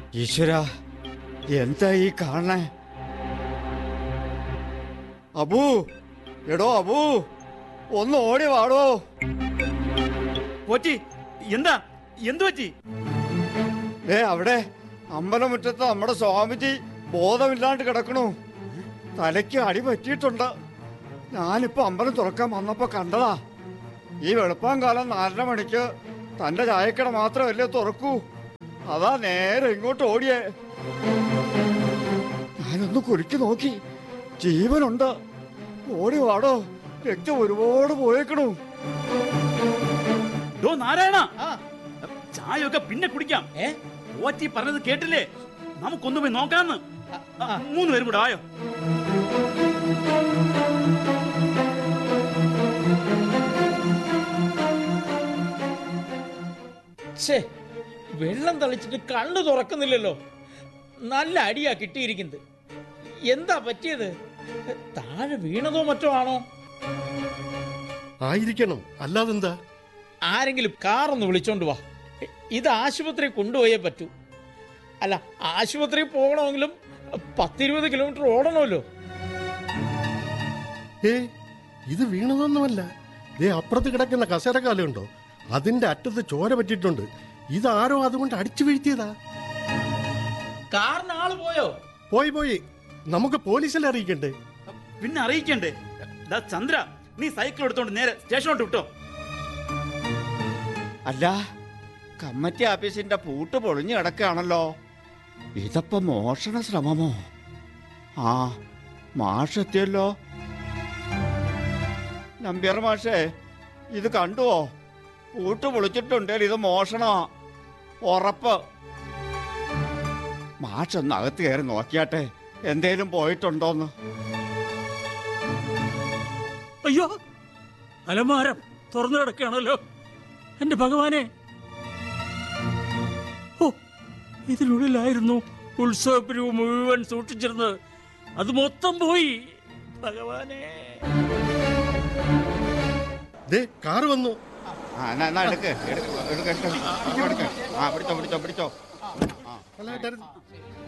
ഈശ്വര എന്താ ഈ കാണണേ അബു എടോ അബു ഒന്ന് ഓടി വാടോ പോറ്റി എന്താ എന്തു പറ്റി ഏ അവിടെ അമ്പലമുറ്റത്ത് നമ്മുടെ സ്വാമിജി ബോധമില്ലാണ്ട് കിടക്കണു തലയ്ക്ക് അടി പറ്റിയിട്ടുണ്ട് ഞാനിപ്പോ അമ്പലം തുറക്കാൻ വന്നപ്പോ കണ്ടതാ ഈ വെളുപ്പാൻ കാലം നാലര മണിക്ക് തന്റെ ചായക്കട മാത്രമല്ലേ തുറക്കൂ അതാ നേരെ ഇങ്ങോട്ട് ഓടിയേ ഞാനൊന്ന് കുലുക്കി നോക്കി ജീവനുണ്ട് ഓടി വാടോ രക്തം ഒരുപാട് പോയേക്കണു ഡോ നാരായണ ചായയൊക്കെ പിന്നെ കുടിക്കാം പോറ്റി പറഞ്ഞത് കേട്ടില്ലേ നമുക്കൊന്നു പോയി നോക്കാന്ന് മൂന്ന് പേരും കൂടെ ആയോ ഛേ വെള്ളം തളിച്ചിട്ട് കണ്ണു തുറക്കുന്നില്ലല്ലോ നല്ല അടിയാ കിട്ടിയിരിക്കുന്നത് എന്താ പറ്റിയത് താഴെ വീണതോ മറ്റോ ആണോ ആയിരിക്കണം അല്ലാതെന്താ ആരെങ്കിലും കാറൊന്ന് വിളിച്ചോണ്ട് വാ ഇത് ആശുപത്രി കൊണ്ടുപോയേ പറ്റൂ അല്ല ആശുപത്രി പോകണമെങ്കിലും പത്തിരുപത് കിലോമീറ്റർ ഓടണമല്ലോ ഏ ഇത് വീണതൊന്നുമല്ല ദേ അപ്പുറത്ത് കിടക്കുന്ന കസേരക്കാലുണ്ടോ അതിന്റെ അറ്റത്ത് ചോര പറ്റിയിട്ടുണ്ട് ഇതാരോ അതുകൊണ്ട് അടിച്ചു വീഴ്ത്തിയതാ കാറിന് ആള് പോയോ പോയി പോയി നമുക്ക് പോലീസിൽ അറിയിക്കണ്ടേ പിന്നെ അറിയിക്കണ്ടേ ദാ ചന്ദ്ര നീ സൈക്കിൾ എടുത്തോണ്ട് നേരെ സ്റ്റേഷനോട്ട് വിട്ടോ അല്ല കമ്മിറ്റി ഓഫീസിന്റെ പൂട്ട് പൊളിഞ്ഞു കിടക്കുകയാണല്ലോ ഇതപ്പോ മോഷണ ശ്രമമോ ആ മാഷെത്തിയല്ലോ നമ്പ്യാർ മാഷേ ഇത് കണ്ടുവോ പൂട്ട് പൊളിച്ചിട്ടുണ്ടേൽ ഇത് മോഷണമാ ഉറപ്പ് മാഷൊന്ന് അകത്ത് കയറി നോക്കിയാട്ടെ എന്തേലും പോയിട്ടുണ്ടോന്ന് അയ്യോ അലമാരം തുറന്നു കിടക്കുകയാണല്ലോ എന്റെ ഭഗവാനെ ഓ ഇതിനുള്ളിലായിരുന്നു ഉത്സവപ്പിരിവ് മുഴുവൻ സൂക്ഷിച്ചിരുന്നത് അത് മൊത്തം പോയി ഭഗവാനെ ദേ കാറ് വന്നു ആ എന്നാ എന്നാ എടുക്ക് എടുക്ക് എടുക്ക് എടുക്ക് എടുക്ക് എടുക്ക് ആ പിടിച്ചോ പിടിച്ചോ പിടിച്ചോ അല്ല, ഡര-